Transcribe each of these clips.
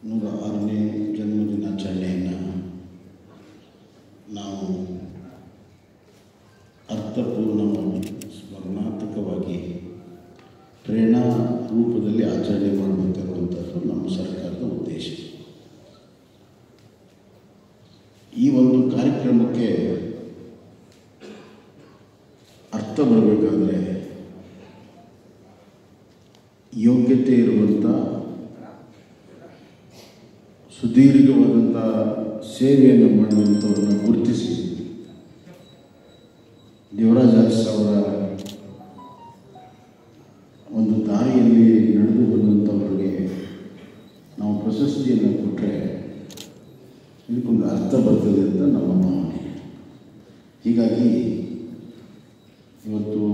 ನೂರ ಆರನೇ ಜನ್ಮದಿನಾಚರಣೆಯನ್ನು ನಾವು ಅರ್ಥಪೂರ್ಣವಾಗಿ ಸ್ಮರಣಾತ್ಮಕವಾಗಿ ಪ್ರೇರಣಾ ರೂಪದಲ್ಲಿ ಆಚರಣೆ ಮಾಡಬೇಕಿರುವಂಥದ್ದು ನಮ್ಮ ಸರ್ಕಾರದ ಉದ್ದೇಶ ಈ ಒಂದು ಕಾರ್ಯಕ್ರಮಕ್ಕೆ ಅರ್ಥ ಬರಬೇಕಾದ್ರೆ ಯೋಗ್ಯತೆ ಇರುವಂಥ ಸುದೀರ್ಘವಾದಂಥ ಸೇವೆಯನ್ನು ಮಾಡುವಂಥವ್ರನ್ನ ಗುರುತಿಸಿ ದೇವರಾಜ ಅರಸ್ ಅವರ ಒಂದು ದಾರಿಯಲ್ಲಿ ನಡೆದು ಬಂದಂಥವರಿಗೆ ನಾವು ಪ್ರಶಸ್ತಿಯನ್ನು ಕೊಟ್ಟರೆ ಇದಕ್ಕೊಂದು ಅರ್ಥ ಬರ್ತದೆ ಅಂತ ನಮ್ಮ ಭಾವನೆ ಹೀಗಾಗಿ ಇವತ್ತು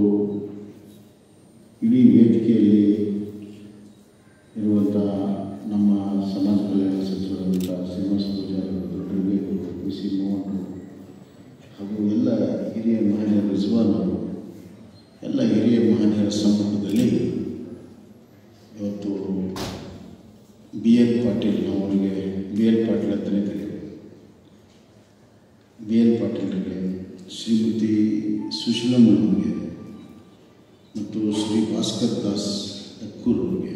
ಇಡೀ ವೇದಿಕೆಯಲ್ಲಿ ಇರುವಂಥ ನಮ್ಮ ಸಮಾಜ ಕಲ್ಯಾಣ ಸಚಿವರಾದಂಥ ಶ್ರೀನಿವಾಸ ಪೂಜಾರಿ ಅವರು ದೊಡ್ಡಬೇಗರು ಪಿ ಸಿ ಮೋಹನ್ ಹಾಗೂ ಎಲ್ಲ ಹಿರಿಯ ಮಹನೀಯರು ರಿಜ್ವಾನ್ ಅವರು ಎಲ್ಲ ಹಿರಿಯ ಮಹನೀಯರ ಸಮ್ಮುಖದಲ್ಲಿ ಇವತ್ತು ಬಿ ಎಲ್ ಪಾಟೀಲ್ ನಾವು ಅವರಿಗೆ ಬಿ ಎಲ್ ಪಾಟೀಲ್ ಅಂತಲೇ ಕರೀತೀವಿ ಬಿ ಎಲ್ ಪಾಟೀಲ್ರಿಗೆ ಶ್ರೀಮತಿ ಸುಶೀಲಮ್ಮನವರಿಗೆ ಮತ್ತು ಶ್ರೀ ಭಾಸ್ಕರ್ ದಾಸ್ ಅಕ್ಕೂರ್ ಅವರಿಗೆ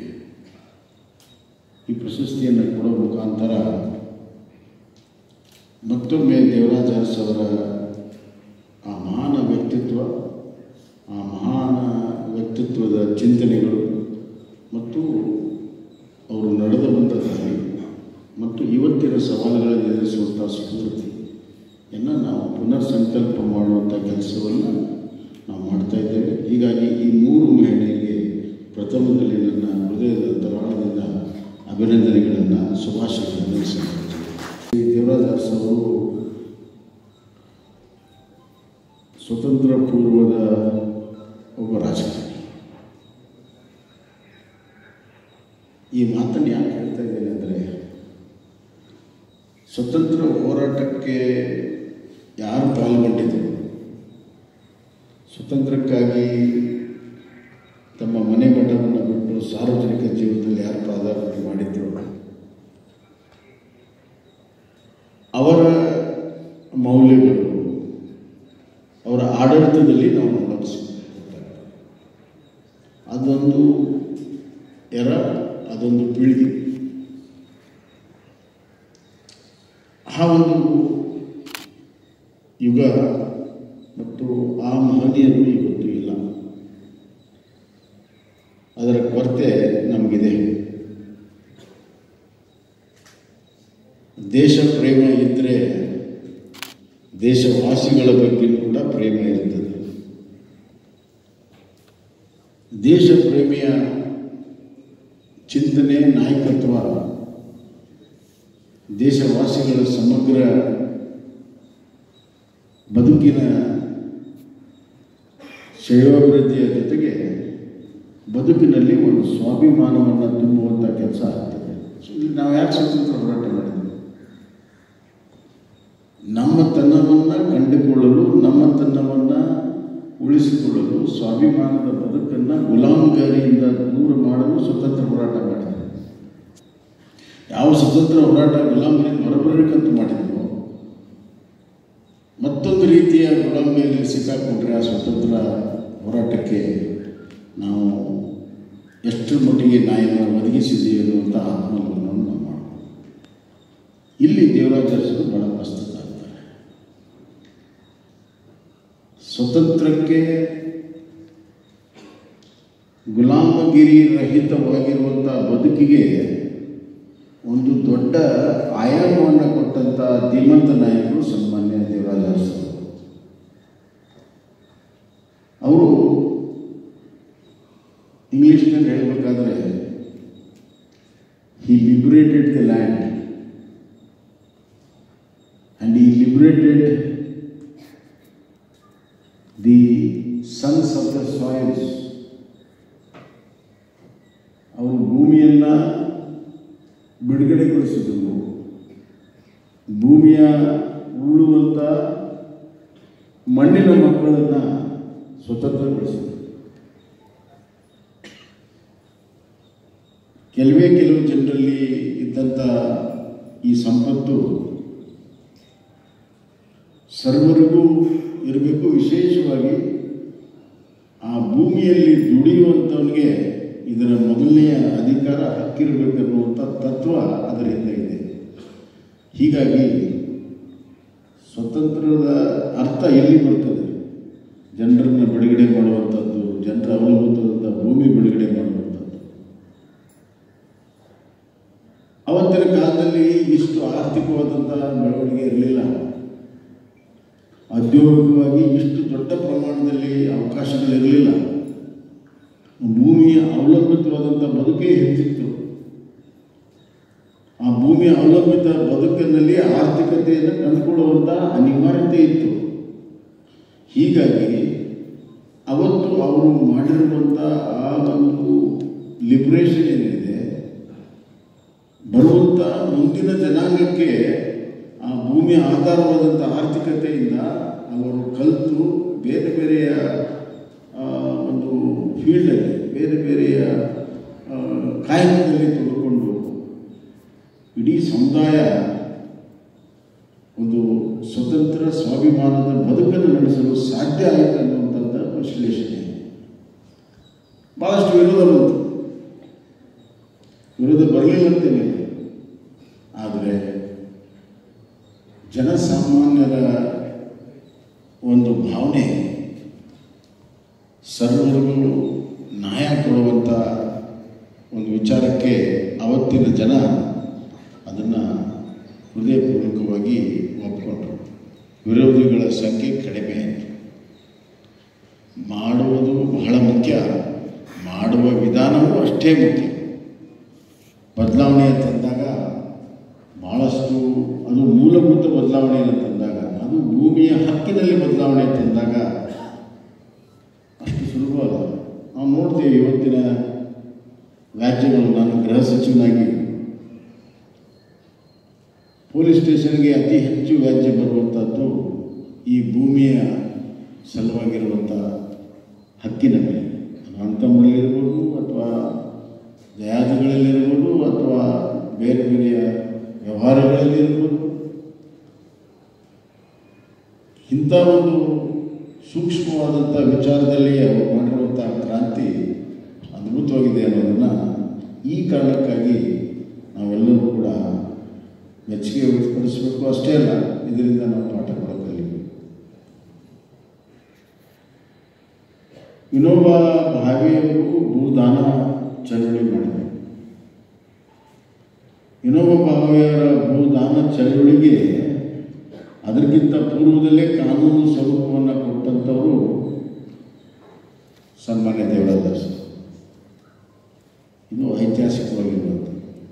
ಈ ಪ್ರಶಸ್ತಿಯನ್ನು ಕೊಡೋ ಮುಖಾಂತರ ಮತ್ತೊಮ್ಮೆ ದೇವರಾಜ ಅರಸ್ ಅವರ ಆ ಮಹಾನ ವ್ಯಕ್ತಿತ್ವ ಆ ಮಹಾನ ವ್ಯಕ್ತಿತ್ವದ ಚಿಂತನೆಗಳು ಮತ್ತು ಅವರು ನಡೆದು ಬಂದ ದಾರಿ ಮತ್ತು ಇವತ್ತಿನ ಸವಾಲುಗಳನ್ನು ಎದುರಿಸುವಂಥ ಸ್ಫೂರ್ತಿಯನ್ನು ನಾವು ಪುನರ್ ಸಂಕಲ್ಪ ಮಾಡುವಂಥ ಕೆಲಸವನ್ನು ನಾವು ಮಾಡ್ತಾ ಇದ್ದೇವೆ ಹೀಗಾಗಿ ಈ ಮೂರು ಮಹಿಳೆಯರಿಗೆ ಪ್ರಥಮದಲ್ಲಿ ನನ್ನ ಹೃದಯದ ಅಂತರಾಳದಿಂದ ಅಭಿನಂದನೆಗಳನ್ನು ಶುಭಾಶಯಗಳನ್ನು ಸಲ್ಲಿಸುತ್ತೇನೆ ಈ ದೇವರಾಜ ಅರಸ್ ಅವರು ಸ್ವತಂತ್ರ ಪೂರ್ವದ ಒಬ್ಬ ರಾಜಕಾರಣಿ ಈ ಮಾತನ್ನು ಯಾಕೆ ಹೇಳ್ತಾ ಇದ್ದೇನೆ ಅಂದರೆ ಸ್ವತಂತ್ರ ಹೋರಾಟಕ್ಕೆ ಯಾರು ಪಾಲ್ಗೊಂಡಿದ್ದರು ಸ್ವತಂತ್ರಕ್ಕಾಗಿ ತಮ್ಮ ಮನೆ ಮಠವನ್ನು ಬಿಟ್ಟು ಸಾರ್ವಜನಿಕ ಜೀವನದಲ್ಲಿ ಯಾರು ಪಾದಾರ್ಪಣೆ ಮಾಡಿದ್ರು ಅವರ ಮೌಲ್ಯಗಳು ಅವರ ಆಡಳಿತದಲ್ಲಿ ನಾವು ನೋಡೋಕೆ ಸಿಗ್ತದೆ ಅದೊಂದು ಎರ ಅದೊಂದು ಪೀಳಿಗೆ ಆ ಒಂದು ಯುಗ ಮತ್ತು ಆ ಮಹನೀಯರು ಇವತ್ತು ಇಲ್ಲ ಅದರ ಕೊರತೆ ನಮಗಿದೆ ದೇಶ ಪ್ರೇಮ ಇದ್ದರೆ ದೇಶವಾಸಿಗಳ ಬಗ್ಗೆ ಕೂಡ ಪ್ರೇಮ ಇರ್ತದೆ ದೇಶ ಪ್ರೇಮಿಯ ಚಿಂತನೆ ನಾಯಕತ್ವ ದೇಶವಾಸಿಗಳ ಸಮಗ್ರ ಬದುಕಿನ ಶ್ರೇಯೋಭಿವೃದ್ಧಿಯ ಜೊತೆಗೆ ಬದುಕಿನಲ್ಲಿ ಒಂದು ಸ್ವಾಭಿಮಾನವನ್ನು ತುಂಬುವಂಥ ಕೆಲಸ ಆಗ್ತದೆ ಸೊ ಇಲ್ಲಿ ನಾವು ಯಾಕೆ ಸ್ವತಂತ್ರ ಹೋರಾಟ ಮಾಡಿದ್ವಿ ನಮ್ಮ ತನ್ನವನ್ನು ಕಂಡುಕೊಳ್ಳಲು ನಮ್ಮ ತನ್ನವನ್ನು ಉಳಿಸಿಕೊಳ್ಳಲು ಸ್ವಾಭಿಮಾನದ ಬದುಕನ್ನು ಗುಲಾಮಗಾರಿಯಿಂದ ದೂರ ಮಾಡಲು ಸ್ವತಂತ್ರ ಹೋರಾಟ ಮಾಡಿದ್ರು ಯಾವ ಸ್ವತಂತ್ರ ಹೋರಾಟ ಗುಲಾಮಗಿರಿಯಿಂದ ಹೊರಬರಬೇಕಂತ ಮಾಡಿದ್ರು ಮತ್ತೊಂದು ರೀತಿಯ ಗುಲಾಮಗಿರಿಯಲ್ಲಿ ಸಿಕ್ಕಾಕೊಂಡ್ರೆ ಆ ಸ್ವತಂತ್ರ ಹೋರಾಟಕ್ಕೆ ನಾವು ಎಷ್ಟು ಮಟ್ಟಿಗೆ ನ್ಯಾಯವನ್ನು ಒದಗಿಸಿದ್ದೀವಿ ಅನ್ನುವಂಥ ಆತ್ಮವನ್ನು ನಾವು ಮಾಡ್ಬೋದು ಇಲ್ಲಿ ದೇವರಾಜ ಅರಸರು ಬಹಳ ಪ್ರಸ್ತುತ ಆಗ್ತಾರೆ ಸ್ವತಂತ್ರಕ್ಕೆ ಗುಲಾಮಗಿರಿ ರಹಿತವಾಗಿರುವಂಥ ಬದುಕಿಗೆ ಒಂದು ದೊಡ್ಡ ಆಯಾಮವನ್ನು ಕೊಟ್ಟಂಥ ಧೀಮಂತ ನಾಯಕರು ಸನ್ಮಾನ್ಯ ದೇವರಾಜ ಅರಸರು ಅವರು ಇಂಗ್ಲೀಷ್ನಲ್ಲಿ ಹೇಳಬೇಕಾದ್ರೆ he liberated the land and he liberated the sons of the soils ಅವರು ಭೂಮಿಯನ್ನು ಬಿಡುಗಡೆಗೊಳಿಸಿದರು ಭೂಮಿಯ ಉಳುವಂಥ ಮಣ್ಣಿನ ಮಕ್ಕಳನ್ನು ಸ್ವತಂತ್ರಗೊಳಿಸಿದರು ಕೆಲವೇ ಕೆಲವು ಜನರಲ್ಲಿ ಇದ್ದಂಥ ಈ ಸಂಪತ್ತು ಸರ್ವರಿಗೂ ಇರಬೇಕು ವಿಶೇಷವಾಗಿ ಆ ಭೂಮಿಯಲ್ಲಿ ದುಡಿಯುವಂಥವನಿಗೆ ಇದರ ಮೊದಲನೆಯ ಅಧಿಕಾರ ಹಕ್ಕಿರಬೇಕನ್ನುವಂಥ ತತ್ವ ಅದರಿಂದ ಇದೆ ಹೀಗಾಗಿ ಸ್ವತಂತ್ರದ ಅರ್ಥ ಎಲ್ಲಿ ಬರ್ತದೆ ಜನರನ್ನು ಬಿಡುಗಡೆ ಮಾಡುವಂಥದ್ದು ಜನರ ಅವಲಂಬಿತವಾದ ಭೂಮಿ ಬಿಡುಗಡೆ ಮಾಡುವಂಥದ್ದು ಅವತ್ತಿನ ಕಾಲದಲ್ಲಿ ಇಷ್ಟು ಆರ್ಥಿಕವಾದಂಥ ಬೆಳವಣಿಗೆ ಇರಲಿಲ್ಲ ಔದ್ಯೋಗಿಕವಾಗಿ ಇಷ್ಟು ದೊಡ್ಡ ಪ್ರಮಾಣದಲ್ಲಿ ಅವಕಾಶಗಳಿರಲಿಲ್ಲ ಭೂಮಿಯ ಅವಲಂಬಿತವಾದಂಥ ಬದುಕೇ ಹೆಚ್ಚಿತ್ತು ಆ ಭೂಮಿಯ ಅವಲಂಬಿತ ಬದುಕಿನಲ್ಲಿ ಆರ್ಥಿಕತೆಯನ್ನು ಕಂಡುಕೊಳ್ಳುವಂಥ ಅನಿವಾರ್ಯತೆ ಇತ್ತು ಹೀಗಾಗಿ ಅವತ್ತು ಅವರು ಮಾಡಿರುವಂಥ ಆ ಒಂದು ಲಿಬ್ರೇಷನ್ ಏನಿದೆ ಬರುವಂಥ ಮುಂದಿನ ಜನಾಂಗಕ್ಕೆ ಆ ಭೂಮಿಯ ಆಧಾರವಾದಂಥ ಆರ್ಥಿಕತೆಯಿಂದ ಅವರು ಕಲಿತು ಬೇರೆ ಬೇರೆಯ ಆ, ಒಂದು ಫೀಲ್ಡಲ್ಲಿ ಬೇರೆ ಬೇರೆಯ ಆ, ಕಾಯಕದಲ್ಲಿ ತೊಡಕೊಂಡು ಇಡೀ ಸಮುದಾಯ ಒಂದು ಸ್ವತಂತ್ರ ಸ್ವಾಭಿಮಾನದ ಬದುಕನ್ನು ನಡೆಸಲು ಸಾಧ್ಯ ಆಯಿತು ಅನ್ನುವಂಥದ್ದು ವಿಶ್ಲೇಷಣೆ ಭಾಳಷ್ಟು ವಿರೋಧ ಬಂತು ವಿರೋಧ ಬರಲಿಲ್ಲ ಅಂತೇನಿಲ್ಲ ಆದರೆ ಜನಸಾಮಾನ್ಯರ ಒಂದು ಭಾವನೆ ಸರ್ವರಿಗೂ ನ್ಯಾಯ ಕೊಡುವಂಥ ಒಂದು ವಿಚಾರಕ್ಕೆ ಅವತ್ತಿನ ಜನ ಅದನ್ನು ಹೃದಯಪೂರ್ವಕವಾಗಿ ಒಪ್ಪಿಕೊಂಡ್ರು ವಿರೋಧಿಗಳ ಸಂಖ್ಯೆ ಕಡಿಮೆ ಆಯಿತು ಮಾಡುವುದು ಬಹಳ ಮುಖ್ಯ ಮಾಡುವ ವಿಧಾನವೂ ಅಷ್ಟೇ ಮುಖ್ಯ ಬದಲಾವಣೆ ತಂದಾಗ ಭಾಳಷ್ಟು ಅದು ಮೂಲಭೂತ ಬದಲಾವಣೆಯನ್ನು ತಂದಾಗ ಅದು ಭೂಮಿಯ ಹಕ್ಕಿನಲ್ಲಿ ಬದಲಾವಣೆ ತಂದಾಗ ಅಷ್ಟು ಸುಲಭ ಅಲ್ಲ ನಾವು ನೋಡ್ತೀವಿ ಇವತ್ತಿನ ವ್ಯಾಜ್ಯಗಳು ನಾನು ಗೃಹ ಸಚಿವನಾಗಿ ಪೊಲೀಸ್ ಸ್ಟೇಷನ್ಗೆ ಅತಿ ಹೆಚ್ಚು ವ್ಯಾಜ್ಯ ಬರುವಂಥದ್ದು ಈ ಭೂಮಿಯ ಸಲುವಾಗಿರುವಂಥ ಹಕ್ಕಿನ ಮೇಲೆ ಅದು ಅಂತಂಬರಲ್ಲಿರ್ಬೋದು ಅಥವಾ ದಯಾದಿಗಳಲ್ಲಿರ್ಬೋದು ಅಥವಾ ಬೇರೆ ಬೇರೆಯ ವ್ಯವಹಾರಗಳಲ್ಲಿರ್ಬೋದು ಇಂಥ ಒಂದು ಸೂಕ್ಷ್ಮವಾದಂಥ ವಿಚಾರದಲ್ಲಿ ಅವರು ಮಾಡಿರುವಂಥ ಕ್ರಾಂತಿ ಅದ್ಭುತವಾಗಿದೆ ಅನ್ನೋದನ್ನು ಈ ಕಾರಣಕ್ಕಾಗಿ ನಾವೆಲ್ಲರೂ ಕೂಡ ಮೆಚ್ಚುಗೆ ವ್ಯಕ್ತಪಡಿಸಬೇಕು ಅಷ್ಟೇ ಅಲ್ಲ ಇದರಿಂದ ನಾವು ಪಾಠ ಕೂಡ ಕಲಿಬೇಕು ವಿನೋಬ ಭಾವೆಯವರು ಭೂದಾನ ಚಳವಳಿ ಮಾಡಿದರು ವಿನೋಬ ಭಾವೆಯವರ ಭೂದಾನ ಚಳವಳಿಗೆ ಅದಕ್ಕಿಂತ ಪೂರ್ವದಲ್ಲೇ ಕಾನೂನು ಸ್ವರೂಪವನ್ನು ಕೊಟ್ಟಂಥವರು ಸನ್ಮಾನ್ಯ ದೇವರಾಜ ಇದು ಐತಿಹಾಸಿಕವಾಗಿರುವಂಥದ್ದು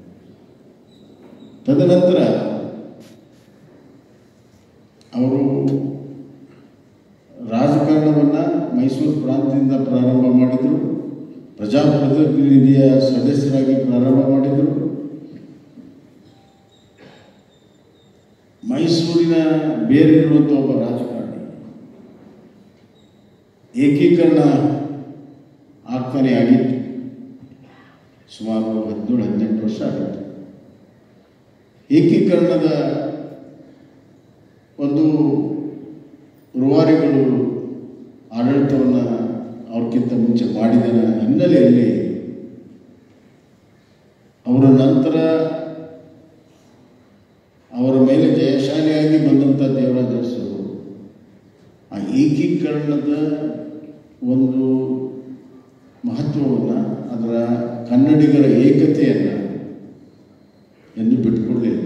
ತದನಂತರ ಅವರು ರಾಜಕಾರಣವನ್ನು ಮೈಸೂರು ಪ್ರಾಂತ್ಯದಿಂದ ಪ್ರಾರಂಭ ಮಾಡಿದರು ಪ್ರಜಾಪ್ರತಿನಿಧಿಯ ಸದಸ್ಯರಾಗಿ ಪ್ರಾರಂಭ ಮಾಡಿದರು ಮೈಸೂರಿನ ಬೇರಿರುವಂಥ ಒಬ್ಬ ರಾಜಕಾರಣಿ ಏಕೀಕರಣ ಆಗ್ತಾನೆ ಆಗಿತ್ತು ಸುಮಾರು ಹದಿನೇಳು ಹದಿನೆಂಟು ವರ್ಷ ಆಗಿತ್ತು ಏಕೀಕರಣದ ಒಂದು ರೂವಾರಿಗಳು ಆಡಳಿತವನ್ನು ಅವ್ರಿಗಿಂತ ಮುಂಚೆ ಮಾಡಿದ ಹಿನ್ನೆಲೆಯಲ್ಲಿ ಅವರ ನಂತರ ಅವರ ಮೇಲೆ ಜಯಶಾಲಿಯಾಗಿ ಬಂದಂಥ ದೇವರಾಜ ಅರಸರು ಆ ಏಕೀಕರಣದ ಒಂದು ಮಹತ್ವವನ್ನು ಅದರ ಕನ್ನಡಿಗರ ಏಕತೆಯನ್ನು ಎಂದು ಬಿಟ್ಕೊಡ್ಲಿಲ್ಲ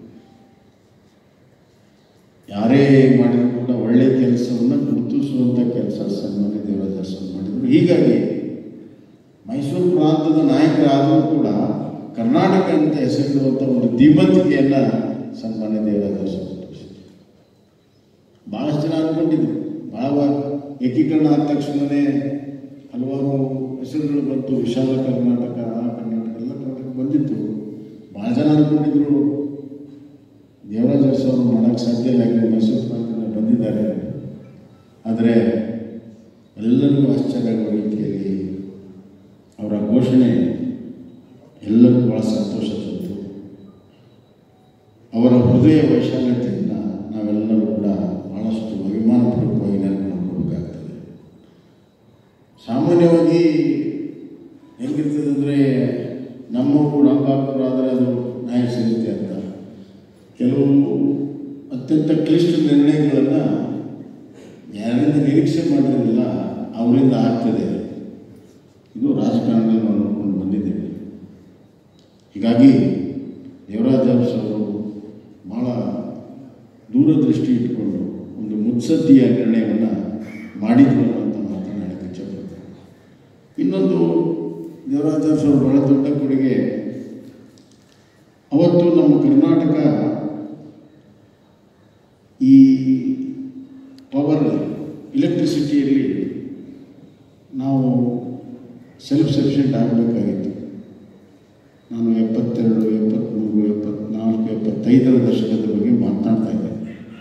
ಯಾರೇ ಮಾಡಿದ್ರು ಕೂಡ ಒಳ್ಳೆಯ ಕೆಲಸವನ್ನು ಗುರುತಿಸುವಂಥ ಕೆಲಸ ಸನ್ಮಾನ್ಯ ದೇವರಾಜ ಅರಸರು ಮಾಡಿದರು ಹೀಗಾಗಿ ಮೈಸೂರು ಪ್ರಾಂತದ ನಾಯಕರಾದರೂ ಕೂಡ ಕರ್ನಾಟಕ ಅಂತ ಹೆಸರಿಡುವಂಥ ಒಂದು ಧೀಮಂತಿಕೆಯನ್ನು ಸನ್ಮಾನ್ಯ ದೇವರಾಜ ಅರಸರು ತೋರಿಸಿದ್ರು ಭಾಳಷ್ಟು ಜನ ಅಂದ್ಕೊಂಡಿದ್ರು ಭಾಳ ಏಕೀಕರಣ ಆದ ತಕ್ಷಣವೇ ಹಲವಾರು ಹೆಸರುಗಳು ಬಂತು ವಿಶಾಲ ಕರ್ನಾಟಕ ಆ ಕರ್ನಾಟಕ ಎಲ್ಲ ಕರ್ನಾಟಕ ಬಂದಿತ್ತು ಭಾಳ ಜನ ಅಂದ್ಕೊಂಡಿದ್ರು ದೇವರಾಜ ಅರಸು ಅವರು ಮಾಡೋಕ್ಕೆ ಸಾಧ್ಯ ಇಲ್ಲ ಯಾಕಂದ್ರೆ ಮೈಸೂರು ಪ್ರಾಂತ್ಯದಿಂದ ಬಂದಿದ್ದಾರೆ ಆದರೆ ಎಲ್ಲರಿಗೂ ಆಶ್ಚರ್ಯ ಆಗೋ ರೀತಿಯಲ್ಲಿ ಅವರ ಘೋಷಣೆ ಎಲ್ಲ ಅವರ ಹೃದಯ ವೈಶಾಲ್ಯತೆಯಿಂದ ನಾವೆಲ್ಲರೂ ಕೂಡ ಭಾಳಷ್ಟು ಅಭಿಮಾನಪೂರ್ವಕವಾಗಿ ನೆನಪು ಮಾಡ್ಕೋಬೇಕಾಗ್ತದೆ ಸಾಮಾನ್ಯವಾಗಿ ಹೆಂಗಿರ್ತದೆ ಅಂದರೆ ನಮ್ಮವರು ರಂಗಾಪುರ ಆದರೆ ಅದು ನ್ಯಾಯ ಸಿಗುತ್ತೆ ಅಂತ ಕೆಲವು ಅತ್ಯಂತ ಕ್ಲಿಷ್ಟ ನಿರ್ಣಯಗಳನ್ನು ಯಾರಿಂದ ನಿರೀಕ್ಷೆ ಮಾಡಿರಲಿಲ್ಲ ಅವರಿಂದ ಆಗ್ತದೆ ಇದು ರಾಜಕಾರಣದಲ್ಲಿ ನಾವು ನೋಡ್ಕೊಂಡು ಬಂದಿದ್ದೇವೆ ಹೀಗಾಗಿ ದೇವರಾಜ್ ಅರಸ್ ಅವರು ಭಾಳ ದೂರದೃಷ್ಟಿ ಇಟ್ಕೊಂಡು ಒಂದು ಮುತ್ಸದ್ದಿಯ ನಿರ್ಣಯವನ್ನು ಮಾಡಿದ್ರು ಅನ್ನುವಂಥ ಮಾತನ್ನು ಹೇಳಕ್ಕೆ ಇಚ್ಛಪಡ್ತೇನೆ ಇನ್ನೊಂದು ದೇವರಾಜ್ ಅರಸ್ ಅವರು ಬಹಳ ದೊಡ್ಡ ಕೊಡುಗೆ ಅವತ್ತು ನಮ್ಮ ಕರ್ನಾಟಕ ಈ ಪವರ್ ಇಲೆಕ್ಟ್ರಿಸಿಟಿಯಲ್ಲಿ ನಾವು ಸೆಲ್ಫ್ ಸಫಿಷಿಯೆಂಟ್ ಆಗಬೇಕಾಗಿತ್ತು ನಾನು ಎಪ್ಪತ್ತೆರಡು ಎಪ್ಪತ್ತ್ಮೂರು ಎಪ್ಪತ್ನಾಲ್ಕು ಎಪ್ಪತ್ತೈದರ ದಶಕದ ಬಗ್ಗೆ ಮಾತನಾಡ್ತಾ ಇದ್ದೆ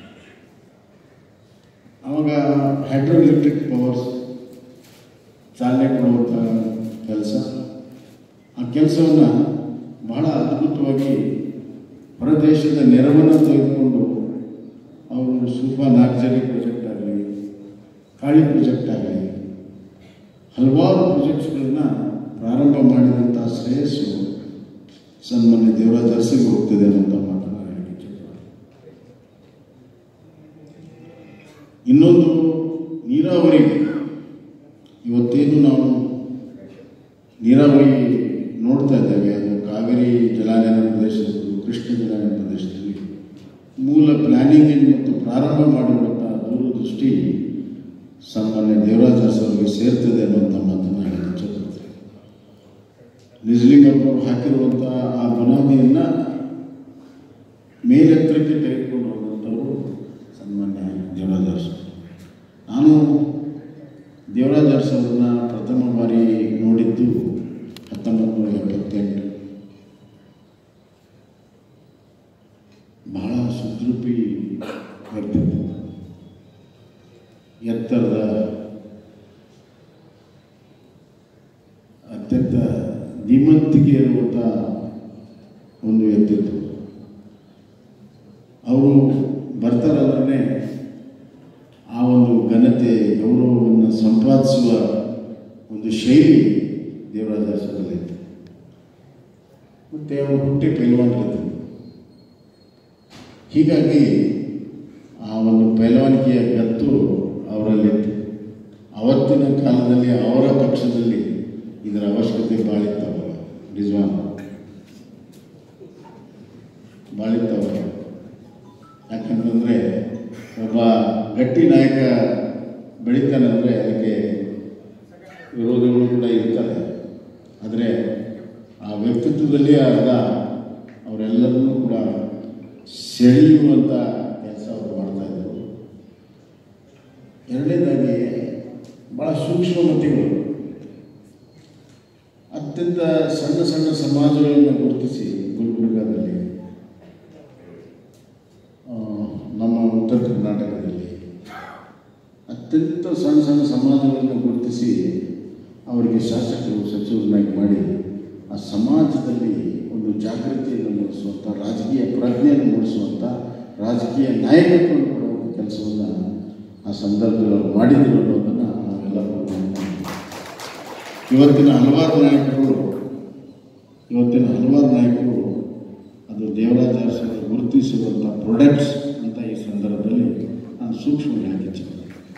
ಆವಾಗ ಹೈಡ್ರೋ ಎಲೆಕ್ಟ್ರಿಕ್ ಪವರ್ಸ್ ಚಾಲನೆ ಕೊಡುವಂಥ ಕೆಲಸ ಆ ಕೆಲಸವನ್ನು ಬಹಳ ಅದ್ಭುತವಾಗಿ ಹೊರದೇಶದ ನೆರವನ್ನು ತೆಗೆದುಕೊಂಡು ಅವರು ಸೂಪರ್ ನಾಗ್ಜರಿ ಪ್ರಾಜೆಕ್ಟ್ ಆಗಲಿ ಕಾಳಿ ಪ್ರಾಜೆಕ್ಟ್ ಆಗಲಿ ಹಲವಾರು ಪ್ರಾಜೆಕ್ಟ್ಸ್ಗಳನ್ನ ಪ್ರಾರಂಭ ಮಾಡಿದಂಥ ಶ್ರೇಯಸ್ಸು ಸನ್ಮಾನ್ಯ ದೇವರಾಜ ಅರಸಿಗೆ ಹೋಗ್ತದೆ ಅನ್ನೋಂಥ ಮಾತನ್ನು ಹೇಳಕ್ಕೆ ಇಚ್ಛೆಪಡ್ತೀನಿ. ಇನ್ನೊಂದು ನೀರಾವರಿಗೆ ಇವತ್ತೇನು ನಾವು ನೀರಾವರಿ ನೋಡ್ತಾ ಇದ್ದೇವೆ ಅದು ಕಾವೇರಿ ಜಲಾನಯನ ಪ್ರದೇಶದ್ದು ಕೃಷ್ಣ ಜಲಾನಯನ ಪ್ರದೇಶದಲ್ಲಿ ಮೂಲ ಪ್ಲಾನಿಂಗ್ ಮತ್ತು ಪ್ರಾರಂಭ ಮಾಡುವಂಥ ದೂರದೃಷ್ಟಿ ಸನ್ಮಾನ್ಯ ದೇವರಾಜ ಅರಸು ಅವರಿಗೆ ಸೇರ್ತದೆ ಅನ್ನುವಂಥ ಮಾತನ್ನು ಹೇಳಕ್ಕೆ ಇಚ್ಛೆಪಡ್ತೀನಿ ನಿಜಲಿಂಗಪ್ಪ ಅವರು ಹಾಕಿರುವಂಥ ಆ ಬುನಾದಿಯನ್ನು ಮೇಲೆತ್ತರಕ್ಕೆ ತೆಗೆದುಕೊಂಡು ಹೋಗುವಂಥವರು ಸನ್ಮಾನ್ಯ ದೇವರಾಜ ಅರಸು ನಾನು ದೇವರಾಜ ಅರಸು ಅವರನ್ನ ಪ್ರಥಮ ಬಾರಿ ನೋಡಿದ್ದು ಹತ್ತೊಂಬತ್ತು ನೂರ ಎಪ್ಪತ್ತೆಂಟು ಬಹಳ ಸುದೃಪಿ ವ್ಯಕ್ತಿತ್ವ ಎತ್ತರದ ಅತ್ಯಂತ ಧೀಮಂತಿಕೆ ಇರುವಂಥ ಒಂದು ವ್ಯಕ್ತಿತ್ವ ಅವರು ಬರ್ತಾರಂದ್ರೆ ಆ ಒಂದು ಘನತೆ ಗೌರವವನ್ನು ಸಂಪಾದಿಸುವ ಒಂದು ಶೈಲಿ ದೇವರಾಜ ಅರಸರಲ್ಲಿತ್ತು ಮತ್ತು ಅವರು ಹುಟ್ಟಿ ಪೈಲ್ವಾನರಿದ್ದರು ಹೀಗಾಗಿ ಆ ಒಂದು ಪೈಲ್ವಾನಿಕೆಯ ಗತ್ತು ಅವರಲ್ಲಿತ್ತು ಅವತ್ತಿನ ಕಾಲದಲ್ಲಿ ಅವರ ಪಕ್ಷದಲ್ಲಿ ಇದರ ಅವಶ್ಯಕತೆ ಬಾಳಿತ್ತವಲ್ಲ ರಿಜ್ವಾನ್ ಬಾಳಿತ್ತವಲ್ಲ ಯಾಕಂತಂದರೆ ಒಬ್ಬ ಗಟ್ಟಿ ನಾಯಕ ಬೆಳೀತಾನಂದರೆ ಅದಕ್ಕೆ ವಿರೋಧಿಗಳು ಕೂಡ ಇರ್ತಾರೆ ಆದರೆ ಆ ವ್ಯಕ್ತಿತ್ವದಲ್ಲಿ ಅರ್ಧ ಅವರೆಲ್ಲರನ್ನೂ ಕೂಡ ಸೆಳೆಯುವಂಥ ಕೆಲಸ ಅವರು ಮಾಡ್ತಾ ಇದ್ದರು ಎರಡನೇದಾಗಿ ಭಾಳ ಸೂಕ್ಷ್ಮಮತಿಗಳು ಅತ್ಯಂತ ಸಣ್ಣ ಸಣ್ಣ ಸಮಾಜಗಳನ್ನು ಗುರುತಿಸಿ ಗುಲ್ಬರ್ಗಾದಲ್ಲಿ ಆ, ನಮ್ಮ ಉತ್ತರ ಕರ್ನಾಟಕದಲ್ಲಿ ಅತ್ಯಂತ ಸಣ್ಣ ಸಣ್ಣ ಸಮಾಜಗಳನ್ನು ಗುರುತಿಸಿ ಅವರಿಗೆ ಶಾಸಕರು ಸಚಿವರನ್ನಾಗಿ ಮಾಡಿ ಆ ಸಮಾಜದಲ್ಲಿ ಒಂದು ಜಾಗೃತಿಯನ್ನು ಮೂಡಿಸುವಂಥ ರಾಜಕೀಯ ಪ್ರಜ್ಞೆಯನ್ನು ಮೂಡಿಸುವಂಥ ರಾಜಕೀಯ ನಾಯಕತ್ವವನ್ನು ಕೊಡುವಂಥ ಕೆಲಸವನ್ನು ಆ ಸಂದರ್ಭದಲ್ಲಿ ಅವರು ಮಾಡಿದರು ಅನ್ನೋದನ್ನು ನಾವೆಲ್ಲರೂ ಗಮನಿಸ್ತೀವಿ. ಇವತ್ತಿನ ಹಲವಾರು ನಾಯಕರು ಇವತ್ತಿನ ಹಲವಾರು ನಾಯಕರು ಅದು ದೇವರಾಜ ಅರಸರು ಗುರುತಿಸುವಂಥ ಪ್ರೊಡಕ್ಟ್ಸ್ ಅಂತ ಈ ಸಂದರ್ಭದಲ್ಲಿ ನಾನು ಸೂಕ್ಷ್ಮ ಹೇಳಕ್ಕೆ ಇಚ್ಛೆ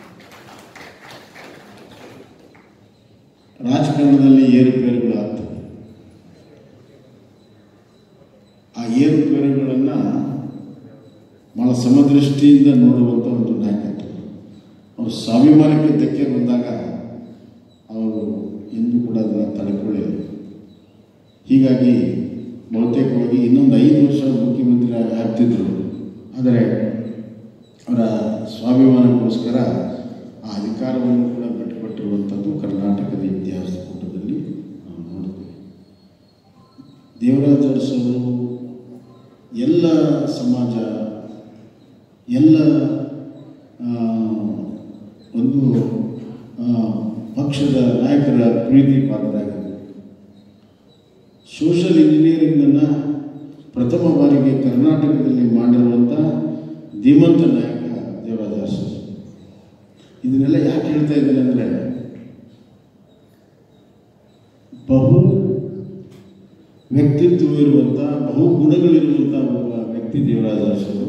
ರಾಜಕಾರಣದಲ್ಲಿ ಏರುಪೇರುಗಳಾಗ್ತವೆ ಆ ಏರುಪೇರುಗಳನ್ನು ಭಾಳ ಸಮದೃಷ್ಟಿಯಿಂದ ನೋಡುವಂಥ ಒಂದು ನಾಯಕತ್ವ ಅವರು ಸ್ವಾಭಿಮಾನಕ್ಕೆ ಧಕ್ಕೆ ಬಂದಾಗ ಅವರು ಎಂದೂ ಕೂಡ ಅದನ್ನು ತಡೆಕೊಳ್ಳಿಲ್ಲ ಹೀಗಾಗಿ ಬಹುತೇಕವಾಗಿ ಇನ್ನೊಂದು ಐದು ವರ್ಷ ಮುಖ್ಯಮಂತ್ರಿ ಆಗ್ತಿದ್ರು ಆದರೆ ಅವರ ಸ್ವಾಭಿಮಾನಕ್ಕೋಸ್ಕರ ಆ ಅಧಿಕಾರವನ್ನು ಕೂಡ ಬಿಟ್ಟುಕೊಟ್ಟಿರುವಂಥದ್ದು ಕರ್ನಾಟಕದ ಇತಿಹಾಸ ಪುಟದಲ್ಲಿ ನಾವು ನೋಡ್ತೀವಿ ದೇವರಾಜ ಅರಸರು ಎಲ್ಲ ಸಮಾಜ ಎಲ್ಲ ಆ, ಒಂದು ಆ, ಪಕ್ಷದ ನಾಯಕರ ಪ್ರೀತಿ ಪಾತ್ರರಾಗಿದ್ದರು ಸೋಷಲ್ ಇಂಜಿನಿಯರಿಂಗನ್ನು ಪ್ರಥಮ ಬಾರಿಗೆ ಕರ್ನಾಟಕದಲ್ಲಿ ಧೀಮಂತ ನಾಯಕ ದೇವರಾಜ ಅರಸು ಇದನ್ನೆಲ್ಲ ಯಾಕೆ ಹೇಳ್ತಾ ಇದ್ದೇನೆ ಅಂದರೆ ಬಹು ವ್ಯಕ್ತಿತ್ವ ಇರುವಂಥ ಬಹು ಗುಣಗಳಿರುವಂಥ ಒಬ್ಬ ವ್ಯಕ್ತಿ ದೇವರಾಜ ಅರಸರು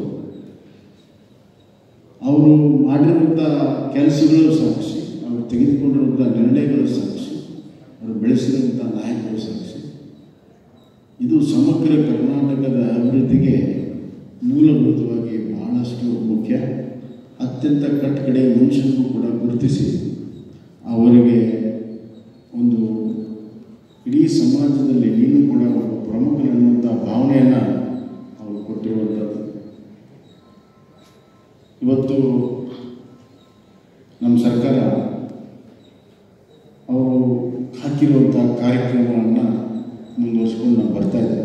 ಅವರು ಮಾಡಿರುವಂಥ ಕೆಲಸಗಳು ಸಾಕ್ಷಿ ಅವರು ತೆಗೆದುಕೊಂಡಿರುವಂಥ ನಿರ್ಣಯಗಳು ಸಾಕ್ಷಿ ಅವರು ಬೆಳೆಸಿರುವಂಥ ನಾಯಕರು ಸಾಕ್ಷಿ ಇದು ಸಮಗ್ರ ಕರ್ನಾಟಕದ ಅಭಿವೃದ್ಧಿಗೆ ಮೂಲಭೂತವಾಗಿ ಬಹಳಷ್ಟು ಮುಖ್ಯ ಅತ್ಯಂತ ಕಟ್ಟಕಡೆ ಮನುಷ್ಯರಿಗೂ ಕೂಡ ಗುರುತಿಸಿ ಅವರಿಗೆ ಒಂದು ಇಡೀ ಸಮಾಜದಲ್ಲಿ ನೀನು ಕೂಡ ಒಬ್ಬ ಪ್ರಮುಖನೆನ್ನುವಂಥ ಭಾವನೆಯನ್ನು ಅವರು ಕೊಟ್ಟಿರುವಂಥದ್ದು ಇವತ್ತು ನಮ್ಮ ಸರ್ಕಾರ ಅವರು ಹಾಕಿರುವಂಥ ಕಾರ್ಯಕ್ರಮವನ್ನು ಮುಂದುವರಿಸ್ಕೊಂಡು ನಾವು ಬರ್ತಾ ಇದ್ದೇವೆ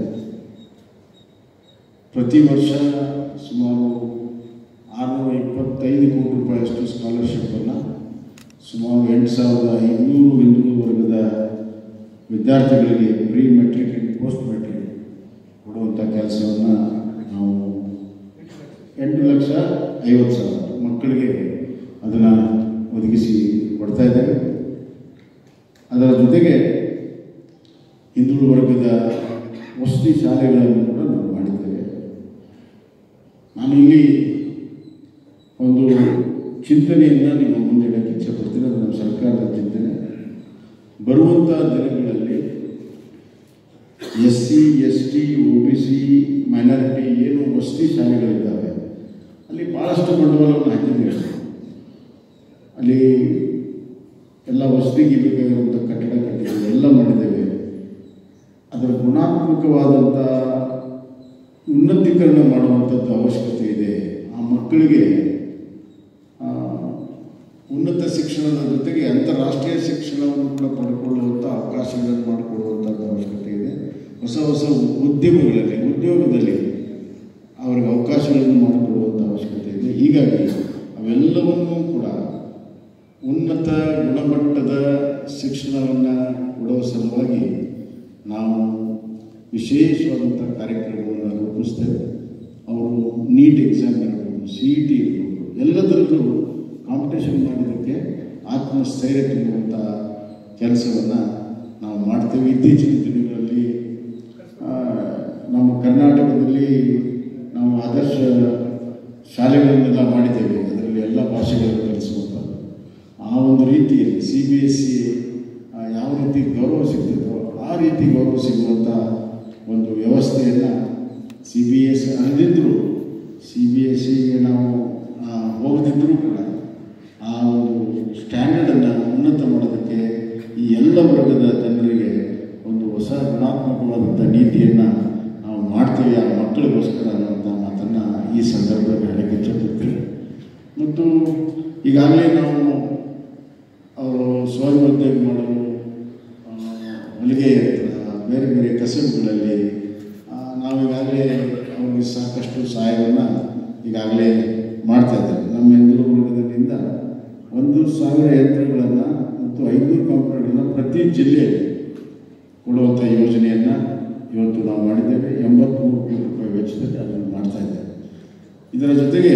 ಪ್ರತಿ ವರ್ಷ ಸುಮಾರು ಆರುನೂರ ಇಪ್ಪತ್ತೈದು ಕೋಟಿ ರೂಪಾಯಿಯಷ್ಟು ಸ್ಕಾಲರ್ಶಿಪ್ಪನ್ನು ಸುಮಾರು ಎಂಟು ಸಾವಿರದ ಐನೂರು ಹಿಂದುಳಿದ ವರ್ಗದ ವಿದ್ಯಾರ್ಥಿಗಳಿಗೆ pre matric and post matric ಕೊಡುವಂಥ ಕೆಲಸವನ್ನು ನಾವು ಎಂಟು ಲಕ್ಷ ಐವತ್ತು ಸಾವಿರ ಮಕ್ಕಳಿಗೆ ಅದನ್ನು ಒದಗಿಸಿ ಕೊಡ್ತಾ ಇದ್ದೇವೆ ಅದರ ಜೊತೆಗೆ ಹಿಂದುಳಿದ ವರ್ಗದ ವಸತಿ ಶಾಲೆಗಳನ್ನು ಕೂಡ ನಾವು ಮಾಡಿದ್ದೇವೆ ನಾನು ಇಲ್ಲಿ ಒಂದು ಚಿಂತನೆಯನ್ನು ನಿಮ್ಮ ಮುಂದೆ ಇಡಕ್ಕೆ ಇಚ್ಛೆಪಡ್ತೀನಿ ಅದು ನಮ್ಮ ಸರ್ಕಾರದ ಚಿಂತನೆ ಬರುವಂಥ ದಿನಗಳಲ್ಲಿ S C S T O B C minority ಏನು ವಸತಿ ಶಾಲೆಗಳಿದ್ದಾವೆ ಅಲ್ಲಿ ಭಾಳಷ್ಟು ಬಂಡವಾಳವನ್ನು ಹಾಕಿದ್ದೇವೆ ಅಲ್ಲಿ ಎಲ್ಲ ವಸತಿಗೆ ಬೇಕಾಗಿರುವಂಥ ಕಟ್ಟಡ ಕಟ್ಟಿದ್ದೇವೆ ಎಲ್ಲ ಮಾಡಿದ್ದೇವೆ ಅದರ ಗುಣಾತ್ಮಕವಾದಂಥ ಉನ್ನತೀಕರಣ ಮಾಡುವಂಥದ್ದು ಅವಶ್ಯಕತೆ ಇದೆ ಆ ಮಕ್ಕಳಿಗೆ ಆ, ಉನ್ನತ ಶಿಕ್ಷಣದ ಜೊತೆಗೆ ಅಂತಾರಾಷ್ಟ್ರೀಯ ಶಿಕ್ಷಣವನ್ನು ಕೂಡ ಪಡ್ಕೊಳ್ಳುವಂಥ ಅವಕಾಶಗಳನ್ನು ಮಾಡಿಕೊಡುವಂಥದ್ದು ಅವಶ್ಯಕತೆ ಇದೆ ಹೊಸ ಹೊಸ ಉದ್ಯಮಗಳಲ್ಲಿ ಉದ್ಯೋಗದಲ್ಲಿ ಅವರಿಗೆ ಅವಕಾಶಗಳನ್ನು ಮಾಡಿಕೊಡುವಂಥ ಅವಶ್ಯಕತೆ ಇದೆ ಹೀಗಾಗಿ ಅವೆಲ್ಲವನ್ನೂ ಕೂಡ ಉನ್ನತ ಗುಣಮಟ್ಟದ ಶಿಕ್ಷಣವನ್ನು ಕೊಡುವ ಸಲುವಾಗಿ ನಾವು ವಿಶೇಷವಾದಂಥ ಕಾರ್ಯಕ್ರಮವನ್ನು ರೂಪಿಸ್ತೇವೆ ಅವರು ನೀಟ್ ಎಕ್ಸಾಮ್ ಇರ್ಬೋದು ಸಿ ಇ ಟಿ ಇರ್ಬೋದು ಎಲ್ಲದರಲ್ಲೂ ಕಾಂಪಿಟೇಷನ್ ಮಾಡೋದಕ್ಕೆ ಆತ್ಮಸ್ಥೈರ್ಯ ತುಂಬುವಂಥ ಕೆಲಸವನ್ನು ನಾವು ಮಾಡ್ತೇವೆ ಇತ್ತೀಚಿನ ದಿನಗಳಲ್ಲಿ ಆ, ನಮ್ಮ ಕರ್ನಾಟಕದಲ್ಲಿ ನಾವು ಆದರ್ಶ ಶಾಲೆಗಳನ್ನೆಲ್ಲ ಮಾಡಿದ್ದೇವೆ ಅದರಲ್ಲಿ ಎಲ್ಲ ಭಾಷೆಗಳನ್ನು ಕಲಿಸುವಂಥದ್ದು ಆ ಒಂದು ರೀತಿಯಲ್ಲಿ ಸಿ ಬಿ ಎಸ್ ಸಿ ಯಾವ ರೀತಿ ಗೌರವ ಸಿಗ್ತದೋ ಆ ರೀತಿ ಗೌರವ ಸಿಗುವಂಥ ಒಂದು ವ್ಯವಸ್ಥೆಯನ್ನು ಸಿ ಬಿ ಎಸ್ ಅಲ್ಲದಿದ್ದರೂ ಸಿ ಬಿ ಎಸ್ ಸಿಗೆ ನಾವು ಆ, ಹೋಗದಿದ್ದರೂ ಕೂಡ ಆ ಒಂದು ಸ್ಟ್ಯಾಂಡರ್ಡನ್ನು ಉನ್ನತ ಮಾಡೋದಕ್ಕೆ ಈ ಎಲ್ಲ ವರ್ಗದ ಜನರಿಗೆ ಒಂದು ಹೊಸ ಗುಣಾತ್ಮಕವಾದಂಥ ನೀತಿಯನ್ನು ನಾವು ಮಾಡ್ತೀವಿ ಆ ಮಕ್ಕಳಿಗೋಸ್ಕರ ಅನ್ನುವಂಥ ಮಾತನ್ನು ಈ ಸಂದರ್ಭದಲ್ಲಿ ಹೇಳಕ್ಕೆ ಇಚ್ಛಪಡ್ತೀವಿ ಮತ್ತು ಈಗಾಗಲೇ ನಾವು ಅವರು ಸ್ವಯಂ ಉದ್ಯೋಗ ಮಾಡಲು ಆ, ಹೊಲಿಗೆ ಯಂತ್ರ ಬೇರೆ ಬೇರೆ ಕಸಬುಗಳಲ್ಲಿ ಆ, ನಾವು ಈಗಾಗಲೇ ಅವ್ರಿಗೆ ಸಾಕಷ್ಟು ಸಹಾಯವನ್ನು ಈಗಾಗಲೇ ಮಾಡ್ತಾ ಇದ್ದೇವೆ ನಮ್ಮ ಹಿಂದುಳಿದ ವರ್ಗದಿಂದ ಒಂದು ಸಾವಿರ ಯಂತ್ರಗಳನ್ನು ಮತ್ತು ಐನೂರು ಕಂಪ್ಯೂಟರ್ಗಳನ್ನು ಪ್ರತಿ ಜಿಲ್ಲೆಯಲ್ಲಿ ಕೊಡುವಂಥ ಯೋಜನೆಯನ್ನು ಇವತ್ತು ನಾವು ಮಾಡಿದ್ದೇವೆ ಎಂಬತ್ತ್ಮೂರು ಕೋಟಿ ರೂಪಾಯಿ ವೆಚ್ಚದಲ್ಲಿ ಅದನ್ನು ಮಾಡ್ತಾ ಇದ್ದೇವೆ ಇದರ ಜೊತೆಗೆ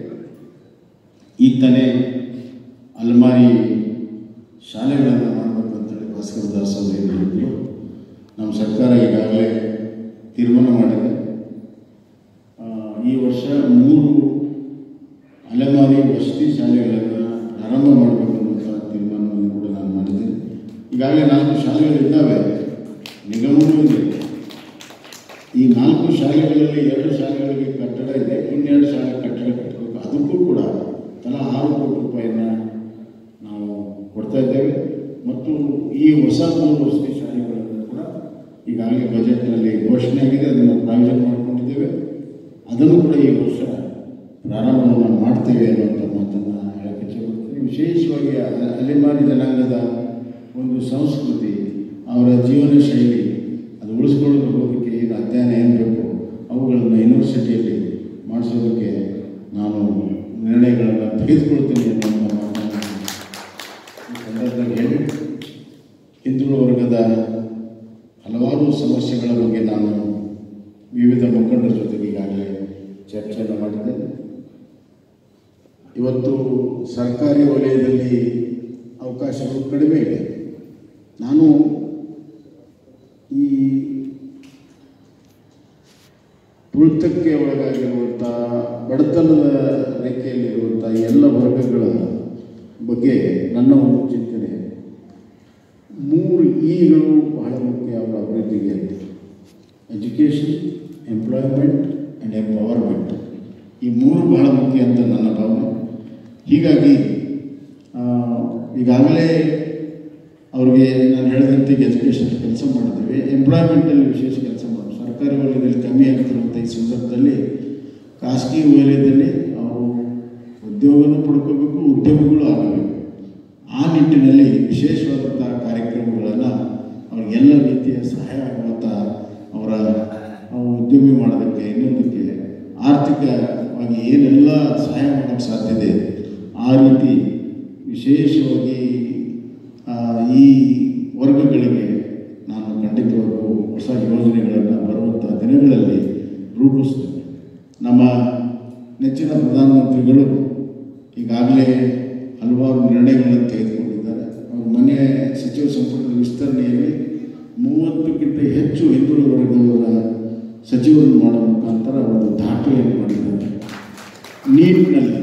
ಈ ತಾನೇ ಅಲ್ಮಾರಿ ಶಾಲೆಗಳನ್ನು ಮಾಡಬೇಕು ಅಂತೇಳಿ ಭಾಸ್ಕರ ದಾಸ್ ಅವರು ಏನು ಹೇಳಿದ್ರು ನಮ್ಮ ಸರ್ಕಾರ ಈಗಾಗಲೇ ತೀರ್ಮಾನ ಮಾಡಿದೆ ಆ, ಈ ವರ್ಷ ಮೂರು ಅಲೆಮಾರಿ ವಸತಿ ಶಾಲೆಗಳನ್ನು ಪ್ರಾರಂಭ ಮಾಡಬೇಕು ಅನ್ನುವಂಥ ತೀರ್ಮಾನವನ್ನು ಕೂಡ ನಾನು ಮಾಡಿದ್ದೇನೆ ಈಗಾಗಲೇ ನಾಲ್ಕು ಶಾಲೆಗಳಿದ್ದಾವೆ ನಿಗಮವೂ ಇದೆ ಈ ನಾಲ್ಕು ಶಾಲೆಗಳಲ್ಲಿ ಎರಡು ಶಾಲೆಗಳಿಗೆ ಕಟ್ಟಡ ಇದೆ ಇನ್ನೆರಡು ಶಾಲೆ ಕಟ್ಟಡ ಕಟ್ಟಬೇಕು ಅದಕ್ಕೂ ಕೂಡ ತಲಾ ಆರು ಕೋಟಿ ರೂಪಾಯಿಯನ್ನು ನಾವು ಕೊಡ್ತಾ ಇದ್ದೇವೆ ಮತ್ತು ಈ ಹೊಸ ಮೂರು ವಸತಿ ಶಾಲೆಗಳನ್ನು ಕೂಡ ಈಗಾಗಲೇ ಬಜೆಟ್ನಲ್ಲಿ ಘೋಷಣೆ ಆಗಿದೆ ಅದನ್ನು ಪ್ರಾವಿಷನ್ ಮಾಡಿಕೊಂಡಿದ್ದೇವೆ ಅದನ್ನು ಕೂಡ ಈ ವರ್ಷ ಪ್ರಾರಂಭವನ್ನು ಮಾಡ್ತೇವೆ ಅನ್ನುವಂಥ ಮಾತನ್ನು ಹೇಳಕ್ಕೆ ಇಚ್ಛೆಪಡ್ತೀನಿ ವಿಶೇಷವಾಗಿ ಅ- ಅಲೆಮಾರಿ ಜನಾಂಗದ ಒಂದು ಸಂಸ್ಕೃತಿ ಅವರ ಜೀವನ ಶೈಲಿ ಅದು ಉಳಿಸ್ಕೊಳ್ಳೋದು ಹೋಗೋದಕ್ಕೆ ಏನು ಅಧ್ಯಯನ ಏನು ಬೇಕು ಅವುಗಳನ್ನು ಯೂನಿವರ್ಸಿಟಿಯಲ್ಲಿ ಮಾಡಿಸೋದಕ್ಕೆ ನಾನು ನಿರ್ಣಯಗಳನ್ನು ತೆಗೆದುಕೊಳ್ತೀನಿ ಅನ್ನುವಂಥ ಮಾತನ್ನು ಈ ಸಂದರ್ಭದಲ್ಲಿ ಹೇಳಿ ಹಿಂದುಳಿದ ವರ್ಗದ ಹಲವಾರು ಸಮಸ್ಯೆಗಳ ಬಗ್ಗೆ ನಾನು ವಿವಿಧ ಮುಖಂಡರ ಜೊತೆಗೆ ಈಗಾಗಲೇ ಚರ್ಚೆಯನ್ನು ಮಾಡಿದ್ದೆ ಇವತ್ತು ಸರ್ಕಾರಿ ವಲಯದಲ್ಲಿ ಅವಕಾಶಗಳು ಕಡಿಮೆ ಇದೆ ನಾನು ಈ ತುಳಿತಕ್ಕೆ ಒಳಗಾಗಿರುವಂಥ ಬಡತನದ ರೇಖೆಯಲ್ಲಿರುವಂಥ ಎಲ್ಲ ವರ್ಗಗಳ ಬಗ್ಗೆ ನನ್ನ ಒಂದು ಚಿಂತನೆ ಮೂರು ಈಗಳು ಬಹಳ ಮುಖ್ಯ ಅವರ ಅಭಿವೃದ್ಧಿಗೆ ಎಜುಕೇಷನ್ ಎಂಪ್ಲಾಯ್ಮೆಂಟ್ ಆ್ಯಂಡ್ ಎಂಪವರ್ಮೆಂಟ್ ಈ ಮೂರು ಬಹಳ ಮುಖ್ಯ ಅಂತ ನನ್ನ ಭಾವನೆ ಹೀಗಾಗಿ ಆ, ಈಗಾಗಲೇ ಅವ್ರಿಗೆ ನಾನು ಹೇಳಿದಂತೆ ಎಜುಕೇಷನ್ ಕೆಲಸ ಮಾಡಿದ್ದೇವೆ ಎಂಪ್ಲಾಯ್ಮೆಂಟಲ್ಲಿ ವಿಶೇಷ ಕೆಲಸ ಮಾಡೋದು ಸರ್ಕಾರಿ ವಲಯದಲ್ಲಿ ಕಮ್ಮಿ ಆಗ್ತಿರುವಂಥ ಈ ಸಂದರ್ಭದಲ್ಲಿ ಖಾಸಗಿ ವಲಯದಲ್ಲಿ ಅವರು ಉದ್ಯೋಗನೂ ಪಡ್ಕೋಬೇಕು ಉದ್ಯಮಿಗಳು ಆಗಬೇಕು ಆ ನಿಟ್ಟಿನಲ್ಲಿ ವಿಶೇಷವಾದಂಥ ಕಾರ್ಯಕ್ರಮಗಳನ್ನು ಅವ್ರಿಗೆಲ್ಲ ರೀತಿಯ ಸಹಾಯ ಆಗುವಂಥ ಅವರ ಆ, ಉದ್ಯಮಿ ಮಾಡೋದಕ್ಕೆ ಇನ್ನೊಂದಕ್ಕೆ ಆರ್ಥಿಕವಾಗಿ ಏನೆಲ್ಲ ಸಹಾಯ ಮಾಡೋಕ್ಕೆ ಸಾಧ್ಯ ಇದೆ ಆ ರೀತಿ ವಿಶೇಷವಾಗಿ ಆ, ಈ ವರ್ಗಗಳಿಗೆ ನಾನು ಖಂಡಿತವಾಗೂ ಹೊಸ ಯೋಜನೆಗಳನ್ನು ಬರುವಂಥ ದಿನಗಳಲ್ಲಿ ರೂಪಿಸ್ತೇನೆ ನಮ್ಮ ನೆಚ್ಚಿನ ಪ್ರಧಾನಮಂತ್ರಿಗಳು ಈಗಾಗಲೇ ಹಲವಾರು ನಿರ್ಣಯಗಳನ್ನು ತೆಗೆದುಕೊಂಡಿದ್ದಾರೆ ಅವರು ಮೊನ್ನೆ ಸಚಿವ ಸಂಪುಟದ ವಿಸ್ತರಣೆಯಲ್ಲಿ ಮೂವತ್ತಕ್ಕಿಂತ ಹೆಚ್ಚು ಹಿಂದುಳಿದ ವರ್ಗದವರ ಸಚಿವರನ್ನು ಮಾಡೋ ಮುಖಾಂತರ ಒಂದು ದಾಖಲೆಯನ್ನು ಮಾಡಿದ್ದಾರೆ ನೀಟ್ನಲ್ಲಿ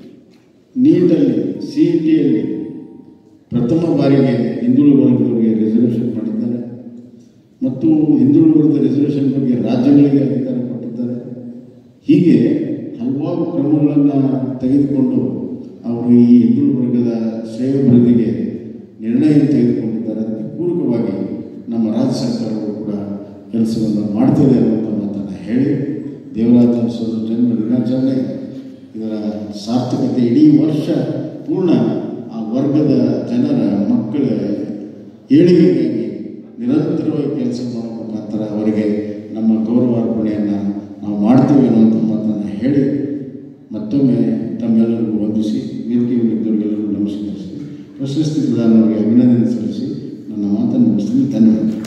ನೀಟಲ್ಲಿ ಸಿ ಇ ಟಿಯಲ್ಲಿ ಪ್ರಥಮ ಬಾರಿಗೆ ಹಿಂದುಳಿದ ವರ್ಗದವರಿಗೆ ರಿಸರ್ವೇಷನ್ ಮಾಡಿದ್ದಾರೆ ಮತ್ತು ಹಿಂದುಳಿದ ವರ್ಗದ ರಿಸರ್ವೇಷನ್ ಬಗ್ಗೆ ರಾಜ್ಯಗಳಿಗೆ ಅಧಿಕಾರ ಕೊಟ್ಟಿದ್ದಾರೆ ಹೀಗೆ ಹಲವಾರು ಕ್ರಮಗಳನ್ನು ತೆಗೆದುಕೊಂಡು ಅವರು ಈ ಹಿಂದುಳಿದ ವರ್ಗದ ಶ್ರೇಯೋಭಿವೃದ್ಧಿಗೆ ನಿರ್ಣಯ ತೆಗೆದುಕೊಂಡಿದ್ದಾರೆ ಅದಕ್ಕೆ ಪೂರಕವಾಗಿ ನಮ್ಮ ರಾಜ್ಯ ಸರ್ಕಾರವು ಕೂಡ ಕೆಲಸವನ್ನು ಮಾಡ್ತದೆ ಅನ್ನುವಂಥ ಮಾತನ್ನು ಹೇಳಿ ದೇವರಾಜ ಅರಸರ ಜನ್ಮ ದಿನಾಚರಣೆ ಇದರ ಸಾರ್ಥಕತೆ ಇಡೀ ವರ್ಷ ಪೂರ್ಣ ಆ ವರ್ಗದ ಜನರ ಮಕ್ಕಳ ಏಳಿಗೆಗಾಗಿ ನಿರಂತರವಾಗಿ ಕೆಲಸ ಮಾಡೋ ಮುಖಾಂತರ ಅವರಿಗೆ ನಮ್ಮ ಗೌರವಾರ್ಪಣೆಯನ್ನು ನಾವು ಮಾಡ್ತೇವೆ ಅನ್ನುವಂಥ ಮಾತನ್ನು ಹೇಳಿ ಮತ್ತೊಮ್ಮೆ ತಮ್ಮೆಲ್ಲರಿಗೂ ವಂದಿಸಿ ವೇದಿಕೆ ಇದ್ದವರಿಗೆಲ್ಲರಿಗೂ ನಮಸ್ಕರಿಸಿ ಪ್ರಶಸ್ತಿ ಪ್ರದಾನವರಿಗೆ ಅಭಿನಂದನೆ ಸಲ್ಲಿಸಿ ನನ್ನ ಮಾತನ್ನು ಮುಗಿಸ್ತೀನಿ ಧನ್ಯವಾದ